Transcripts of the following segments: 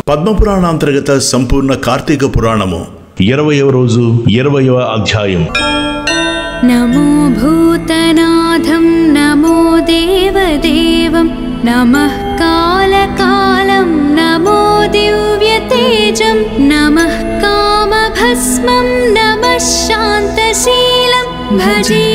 పద్మపురాణాంతర్గత సంపూర్ణ కార్తీక పురాణము ఇరవయవ రోజు ఇరవయవ అధ్యాయం नमो भूतनाथं नमो देवदेवं नमः कालकालं नमो दिव्यतेजं नमः कामभस्मं नमः शान्तशीलं भजे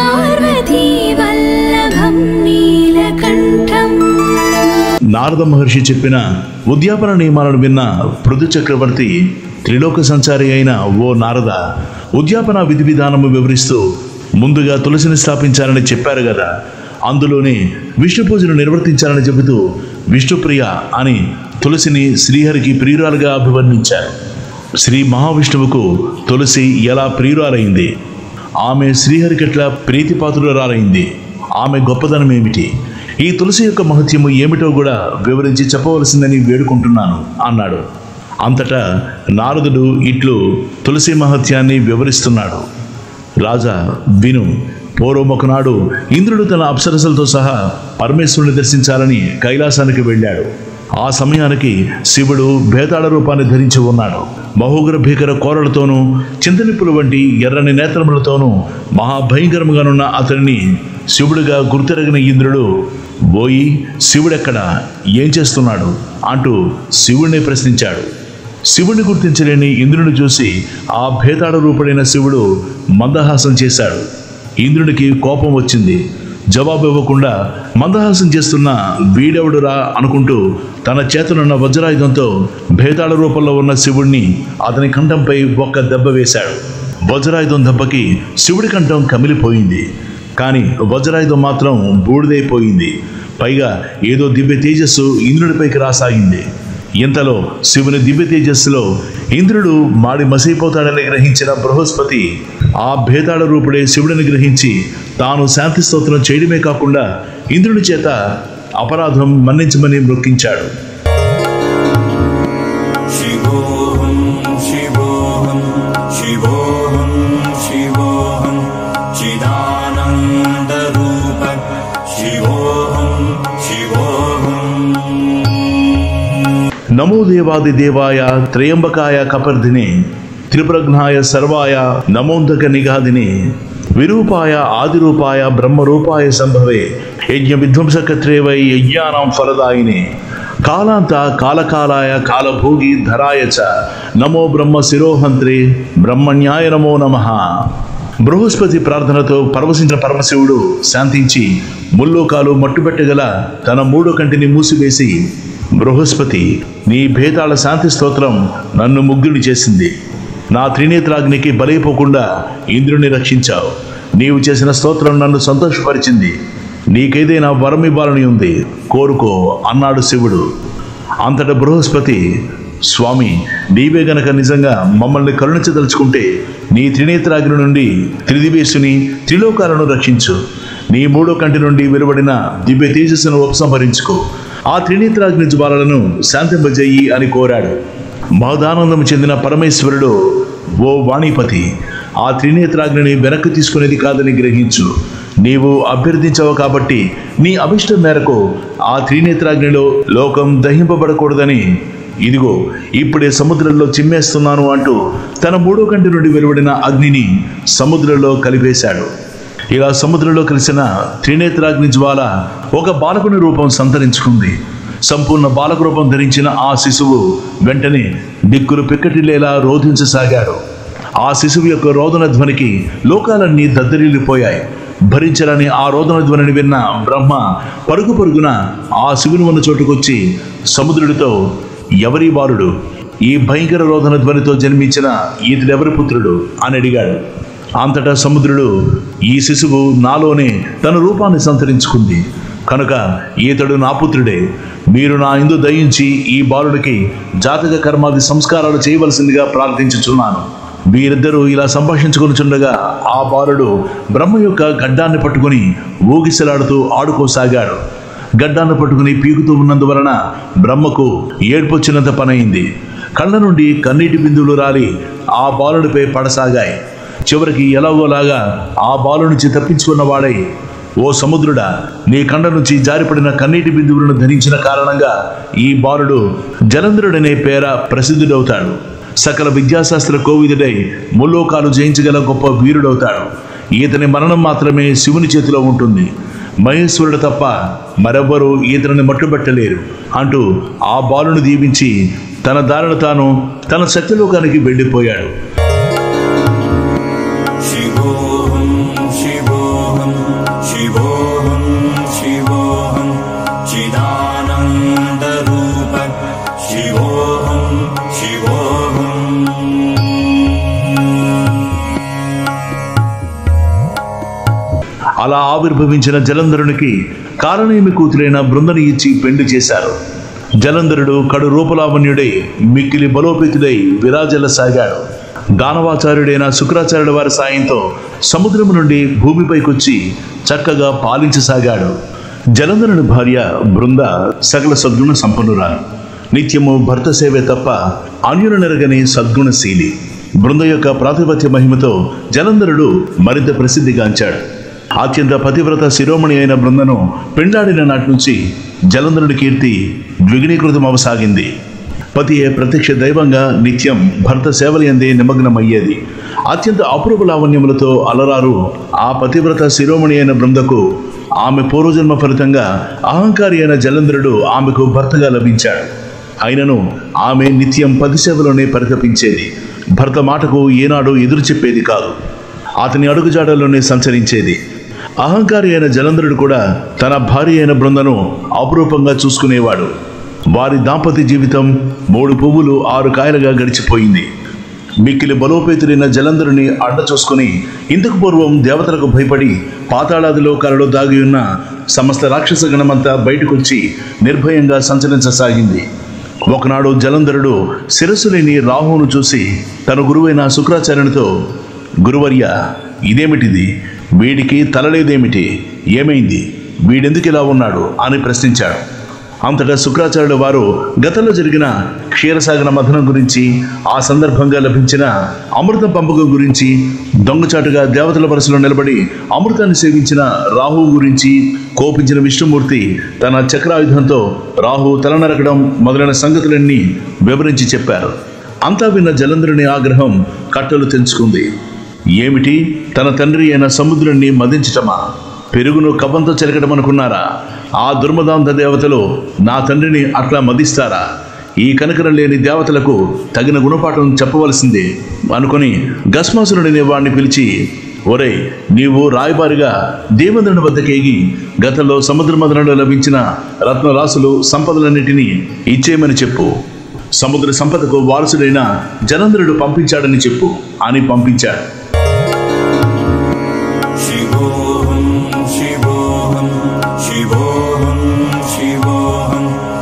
पार्वतीवल्लभं नीलकण्ठम् నారద మహర్షి చెప్పిన ఉద్యాపన నియమాలను విన్న పృథు చక్రవర్తి త్రిలోక సంచారి అయిన ఓ నారద ఉద్యాపన విధి విధానము వివరిస్తూ ముందుగా తులసిని స్థాపించాలని చెప్పారు కదా అందులోనే విష్ణు పూజను నిర్వర్తించాలని చెబుతూ విష్ణుప్రియ అని తులసిని శ్రీహరికి ప్రియురాలుగా అభివర్ణించారు శ్రీ మహావిష్ణువుకు తులసి ఎలా ప్రియురాలైంది ఆమె శ్రీహరికెట్లా ప్రీతిపాత్రురాలైంది ఆమె గొప్పదనం ఏమిటి ఈ తులసి యొక్క మహత్యము ఏమిటో కూడా వివరించి చెప్పవలసిందని వేడుకుంటున్నాను అన్నాడు అంతటా నారదుడు ఇట్లు తులసి మహత్యాన్ని వివరిస్తున్నాడు రాజా విను పూర్వం ఒకనాడు ఇంద్రుడు తన అప్సరసలతో సహా పరమేశ్వరుని దర్శించాలని కైలాసానికి వెళ్ళాడు ఆ సమయానికి శివుడు భేతాళ రూపాన్ని ధరించి ఉన్నాడు బహుగ్ర భీకర కోరలతోనూ చింతనిప్పుల వంటి ఎర్రని నేత్రములతోనూ మహాభయంకరముగానున్న అతనిని శివుడిగా గుర్తెరగిన ఇంద్రుడు బోయి శివుడెక్కడ ఏం చేస్తున్నాడు అంటూ శివుడిని ప్రశ్నించాడు శివుడిని గుర్తించలేని ఇంద్రుని చూసి ఆ భేతాడ రూపుడైన శివుడు మందహాసం చేశాడు ఇంద్రుడికి కోపం వచ్చింది జవాబు ఇవ్వకుండా మందహాసం చేస్తున్న వీడెవడురా అనుకుంటూ తన చేతనున్న వజ్రాయుధంతో భేతాళ రూపంలో ఉన్న శివుడిని అతని కంఠంపై ఒక్క దెబ్బ వేశాడు వజ్రాయుధం దెబ్బకి శివుడి కంఠం కమిలిపోయింది కానీ వజ్రాయుధం మాత్రం బూడిదైపోయింది పైగా ఏదో దివ్య తేజస్సు ఇంద్రుడిపైకి రాసాగింది ఇంతలో శివుని దివ్య తేజస్సులో ఇంద్రుడు మాడి మసైపోతాడని గ్రహించిన బృహస్పతి ఆ భేతాళ రూపుడే శివుడిని గ్రహించి తాను శాంతి స్తోత్రం చేయడమే కాకుండా ఇంద్రుని చేత అపరాధం మన్నించమని మొక్కించాడు शिवोऽहं शिवोऽहं शिवोऽहं शिवोऽहं चिदानन्दरूप शिवोऽहं शिवोऽहम् నమో దేవాది దేవాయ త్రయంబకాయ కపర్ధినే త్రిప్రజ్ఞాయ సర్వాయ నమోందక నిగాదినే విరూపాయ ఆదిరూపాయ బ్రహ్మరూపాయ సంభవే యజ్ఞ విధ్వంసకత్రే వై యజ్ఞానాం ఫలదాయినే కాలాంత కాలకాలాయ కాలభోగి ధరాయ చ నమో బ్రహ్మ శిరోహంత్రి బ్రహ్మణ్యాయ నమో నమః బృహస్పతి ప్రార్థనతో పరవశించిన పరమశివుడు శాంతించి ముల్లోకాలు మట్టుపెట్టగల తన మూడో కంటిని మూసివేసి బృహస్పతి నీ భేతాళ శాంతి స్తోత్రం నన్ను ముగ్ధుని చేసింది నా త్రినేత్రాగ్నికి బలైపోకుండా ఇంద్రుని రక్షించావు నీవు చేసిన స్తోత్రం నన్ను సంతోషపరిచింది నీకేదైనా వరం ఇవ్వాలని ఉంది కోరుకో అన్నాడు శివుడు అంతట బృహస్పతి స్వామి నీవే గనక నిజంగా మమ్మల్ని కరుణించదలుచుకుంటే నీ త్రినేత్రాగ్ని నుండి త్రిదివేశుని త్రిలోకాలను రక్షించు నీ మూడో కంటి నుండి వెలువడిన దివ్య తేజస్సును ఉపసంహరించుకో ఆ త్రినేత్రాగ్ని జ్వాలలను శాంతింపజేయి అని కోరాడు మహదానందం చెందిన పరమేశ్వరుడు ఓ వాణిపతి ఆ త్రినేత్రాగ్నిని వెనక్కి తీసుకునేది కాదని గ్రహించు నీవు అభ్యర్థించవు కాబట్టి నీ అభిష్టం మేరకు ఆ త్రినేత్రాగ్నిలో లోకం దహింపబడకూడదని ఇదిగో ఇప్పుడే సముద్రంలో చిమ్మేస్తున్నాను అంటూ తన మూడో కంటి నుండి వెలువడిన అగ్నిని సముద్రంలో కలిపేశాడు ఇలా సముద్రంలో కలిసిన త్రినేత్రాగ్ని జ్వాల ఒక బాలకుని రూపం సంతరించుకుంది సంపూర్ణ బాలక రూపం ధరించిన ఆ శిశువు వెంటనే దిక్కులు పిక్కటిల్లేలా రోధించసాగాడు ఆ శిశువు యొక్క రోదన ధ్వనికి లోకాలన్నీ దద్దరిల్లిపోయాయి భరించరాని ఆ రోదన ధ్వనిని విన్న బ్రహ్మ పరుగు పరుగున ఆ శివుని ఉన్న చోటుకొచ్చి సముద్రుడితో ఎవరి బాలుడు ఈ భయంకర రోదన ధ్వనితో జన్మించిన ఈతడెవరి పుత్రుడు అని అడిగాడు అంతటా సముద్రుడు ఈ శిశువు నాలోనే తన రూపాన్ని సంతరించుకుంది కనుక ఈతడు నా పుత్రుడే మీరు నా ఇందు దయించి ఈ బాలుడికి జాతక కర్మాది సంస్కారాలు చేయవలసిందిగా ప్రార్థించుచున్నాను వీరిద్దరూ ఇలా సంభాషించుకొనిచుండగా ఆ బాలుడు బ్రహ్మ యొక్క గడ్డాన్ని పట్టుకుని ఊగిసలాడుతూ ఆడుకోసాగాడు గడ్డాన్ని పట్టుకుని పీకుతూ ఉన్నందువలన బ్రహ్మకు ఏడ్పొచ్చినంత పనైంది కళ్ళ నుండి కన్నీటి బిందువులు రాలి ఆ బాలుడిపై పడసాగాయి చివరికి ఎలాగోలాగా ఆ బాలు నుంచి తప్పించుకున్న వాడై ఓ సముద్రుడా నీ కండ నుంచి జారిపడిన కన్నీటి బిందువులను ధరించిన కారణంగా ఈ బాలుడు జలంధ్రుడనే పేర ప్రసిద్ధుడవుతాడు సకల విద్యాశాస్త్ర కోవిదుడై ముల్లోకాలు జయించగల గొప్ప వీరుడవుతాడు ఈతని మరణం మాత్రమే శివుని చేతిలో ఉంటుంది మహేశ్వరుడు తప్ప మరెవ్వరూ ఈతనిని మట్టుబెట్టలేరు అంటూ ఆ బాలును దీవించి తన దారిన తాను తన సత్యలోకానికి వెళ్ళిపోయాడు शिवोऽहं शिवोऽहं शिवोऽहं शिवोऽहं चिदानन्दरूप शिवोऽहं शिवोऽहम् అలా ఆవిర్భవించిన జలంధరునికి కారణేమి కూతురైన బృందని ఇచ్చి పెళ్లి చేశారు జలంధరుడు కడు రూపలావణ్యుడై మిక్కిలి బలోపేతుడై విరాజల సాగాడు దానవాచార్యుడైన శుక్రాచార్యుల వారి సాయంతో సముద్రం నుండి భూమిపైకొచ్చి చక్కగా పాలించసాగాడు జలంధరుని భార్య బృంద సకల సద్గుణ సంపన్నురాలు నిత్యము భర్త సేవే తప్ప అన్యుల నెరగని సద్గుణశీలి బృంద యొక్క ప్రాతిపత్య మహిమతో జలంధరుడు మరింత ప్రసిద్ధిగాంచాడు అత్యంత పతివ్రత శిరోమణి అయిన బృందను పెండాడిన నాటి నుంచి జలంధరుడి కీర్తి ద్విగుణీకృతం అవసాగింది పతియే ప్రత్యక్ష దైవంగా నిత్యం భర్త సేవలు ఎందే నిమగ్నమయ్యేది అత్యంత అపూర్వ లావణ్యములతో అలరారు ఆ పతివ్రత శిరోమణి అయిన బృందకు ఆమె పూర్వజన్మ ఫలితంగా అహంకారి అయిన జలంధరుడు ఆమెకు భర్తగా లభించాడు అయినను ఆమె నిత్యం పది సేవలోనే పరితపించేది భర్త మాటకు ఏనాడు ఎదురు చెప్పేది కాదు అతని అడుగుజాడల్లోనే సంచరించేది అహంకారి అయిన జలంధరుడు కూడా తన భార్య అయిన బృందను అపురూపంగా చూసుకునేవాడు వారి దాంపత్య జీవితం మూడు పువ్వులు ఆరు కాయలుగా గడిచిపోయింది మిక్కిలి బలోపేతుడైన జలంధరుని అడ్డ చూసుకుని ఇందుకు పూర్వం దేవతలకు భయపడి పాతాళాది లోకాలలో దాగి ఉన్న సమస్త రాక్షస గణమంతా బయటకొచ్చి నిర్భయంగా సంచరించసాగింది ఒకనాడు జలంధరుడు శిరస్సు లేని రాహువును చూసి తన గురువైన శుక్రాచార్యునితో గురువర్య ఇదేమిటిది వీడికి తలలేదేమిటి ఏమైంది వీడెందుకు ఇలా ఉన్నాడు అని ప్రశ్నించాడు అంతటా శుక్రాచార్యుల వారు గతంలో జరిగిన క్షీరసాగర మథనం గురించి ఆ సందర్భంగా లభించిన అమృతం పంపకం గురించి దొంగచాటుగా దేవతల వరుసలో నిలబడి అమృతాన్ని సేవించిన రాహు గురించి కోపించిన విష్ణుమూర్తి తన చక్రాయుధంతో రాహు తలనరకడం మొదలైన సంగతులన్నీ వివరించి చెప్పారు అంతా విన్న జలంధరుని ఆగ్రహం కట్టలు తెంచుకుంది ఏమిటి తన తండ్రి అయిన సముద్రుణ్ణి మదించటమా పెరుగును కవ్వంతో చెరకడం అనుకున్నారా ఆ దుర్మదాంత దేవతలు నా తండ్రిని అట్లా మదిస్తారా ఈ కనకరం లేని దేవతలకు తగిన గుణపాఠం చెప్పవలసిందే అనుకొని గస్మాసురుడిని వాడిని పిలిచి ఒరే నీవు రాయబారిగా దేవేంద్రుని వద్దకేగి గతంలో సముద్ర మదనంలో లభించిన రత్నరాసులు సంపదలన్నిటినీ ఇచ్చేయమని చెప్పు సముద్ర సంపదకు వారసుడైన జలంధరుడు పంపించాడని చెప్పు అని పంపించాడు शिवोऽहं शिवोऽहं शिवोऽहं शिवोऽहं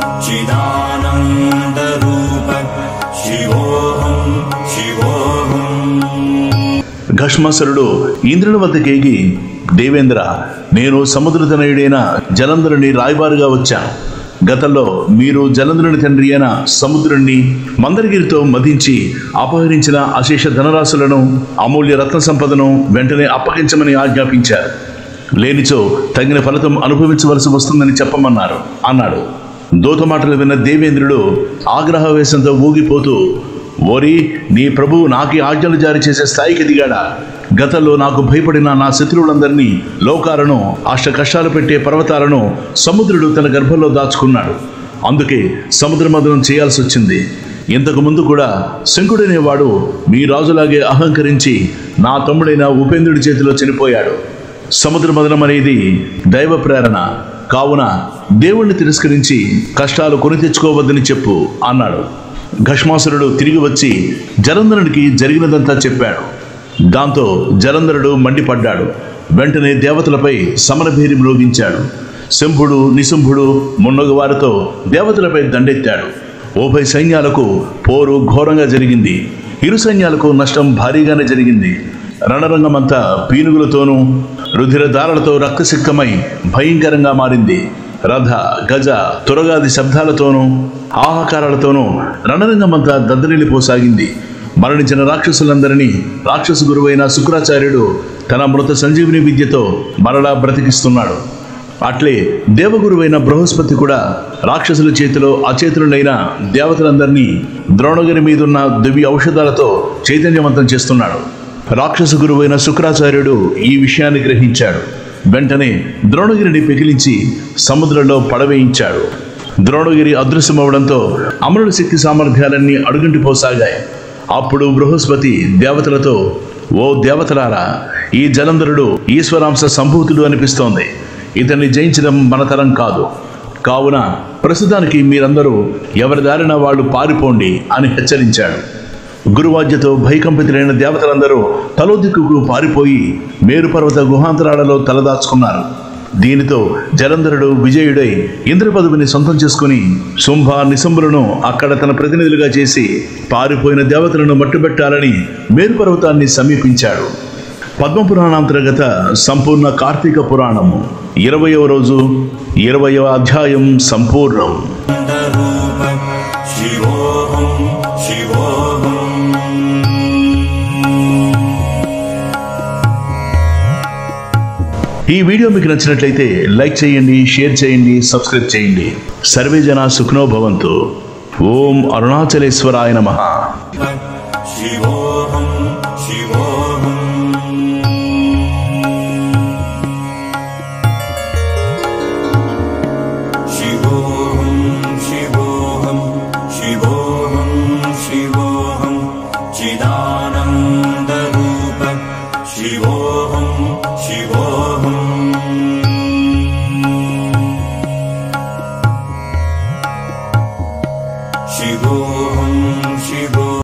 चिदानन्दरूप शिवोऽहं शिवोऽहम् ఘష్మాసురుడు ఇంద్రుని వద్దకేగి దేవేంద్ర నేను సముద్రతనయుడైన జలంధరుని రాయబారుగా వచ్చాను గతంలో మీరు జలంధరుని తండ్రి అయిన సముద్రుణ్ణి మందరగిరితో మదించి అపహరించిన అశేష ధనరాశులను అమూల్య రత్న సంపదను వెంటనే అప్పగించమని ఆజ్ఞాపించారు లేనిచో తగిన ఫలితం అనుభవించవలసి వస్తుందని చెప్పమన్నారు అన్నాడు దూత మాటలు విన్న దేవేంద్రుడు ఆగ్రహవేశంతో ఊగిపోతూ ఓరి నీ ప్రభువు నాకి ఆజ్ఞలు జారీ చేసే స్థాయికి దిగాడా గతంలో నాకు భయపడిన నా శత్రువులందరినీ లోకాలను అష్ట కష్టాలు పెట్టే పర్వతాలను సముద్రుడు తన గర్భంలో దాచుకున్నాడు అందుకే సముద్ర మదనం చేయాల్సి వచ్చింది ఇంతకు ముందు కూడా శంకుడనేవాడు మీ రాజులాగే అహంకరించి నా తమ్ముడైన ఉపేంద్రుడి చేతిలో చనిపోయాడు సముద్ర మదనం అనేది దైవ ప్రేరణ కావున దేవుణ్ణి తిరస్కరించి కష్టాలు కొని తెచ్చుకోవద్దని చెప్పు అన్నాడు ఘష్మాసురుడు తిరిగి వచ్చి జలంధరుడికి జరిగినదంతా చెప్పాడు దాంతో జలంధరుడు మండిపడ్డాడు వెంటనే దేవతలపై సమరభేరి మ్రోగించాడు శంభుడు నిశుంభుడు మున్నగ వారితో దేవతలపై దండెత్తాడు ఉభయ సైన్యాలకు పోరు ఘోరంగా జరిగింది ఇరు సైన్యాలకు నష్టం భారీగానే జరిగింది రణరంగమంతా పీనుగులతోనూ రుధిరధారలతో రక్తసిక్తమై భయంకరంగా మారింది రథ గజ తురగాది శబ్దాలతోనూ ఆహాకారాలతోనూ రణరంగమంతా దద్దరిల్లిపోసాగింది మరణించిన రాక్షసులందరినీ రాక్షస గురువైన శుక్రాచార్యుడు తన మృత సంజీవిని విద్యతో మరలా బ్రతికిస్తున్నాడు అట్లే దేవగురువైన బృహస్పతి కూడా రాక్షసుల చేతిలో అచేతులైన దేవతలందరినీ ద్రోణగిరి మీదున్న దివ్య ఔషధాలతో చైతన్యవంతం చేస్తున్నాడు రాక్షస గురువైన శుక్రాచార్యుడు ఈ విషయాన్ని గ్రహించాడు వెంటనే ద్రోణగిరిని పెకిలించి సముద్రంలో పడవేయించాడు ద్రోణగిరి అదృశ్యమవడంతో అమరుల శక్తి సామర్థ్యాలన్నీ అడుగంటిపోసాగాయి అప్పుడు బృహస్పతి దేవతలతో ఓ దేవతలారా ఈ జలంధరుడు ఈశ్వరాంశ సంభూతుడు అనిపిస్తోంది ఇతన్ని జయించడం మన తరం కాదు కావున ప్రస్తుతానికి మీరందరూ ఎవరి దారిన వాళ్ళు పారిపోండి అని హెచ్చరించాడు గురువాజ్యతో భయకంపితులైన దేవతలందరూ తలో దిక్కుకు పారిపోయి మేరుపర్వత గుహాంతరాలలో తలదాచుకున్నారు దీనితో జలంధరుడు విజయుడై ఇంద్ర పదవిని సొంతం చేసుకుని శుంభ నిశంబులను అక్కడ తన ప్రతినిధులుగా చేసి పారిపోయిన దేవతలను మట్టుబెట్టాలని మేరుపర్వతాన్ని సమీపించాడు పద్మపురాణాంతర్గత సంపూర్ణ కార్తీక పురాణము ఇరవయవ రోజు ఇరవయవ అధ్యాయం సంపూర్ణం रूप शिवोऽहं शिवोऽहम् ఈ వీడియో మీకు నచ్చినట్లయితే లైక్ చేయండి షేర్ చేయండి సబ్స్క్రైబ్ చేయండి సర్వే జన సుఖనో భవంతు ఓం అరుణాచలేశ్వరాయ నమః शिवोऽहं शिवोऽहम् शिवोऽहं शिवोऽहं शिवोऽहं शिवोऽहं चिदानन्दरूप शिवो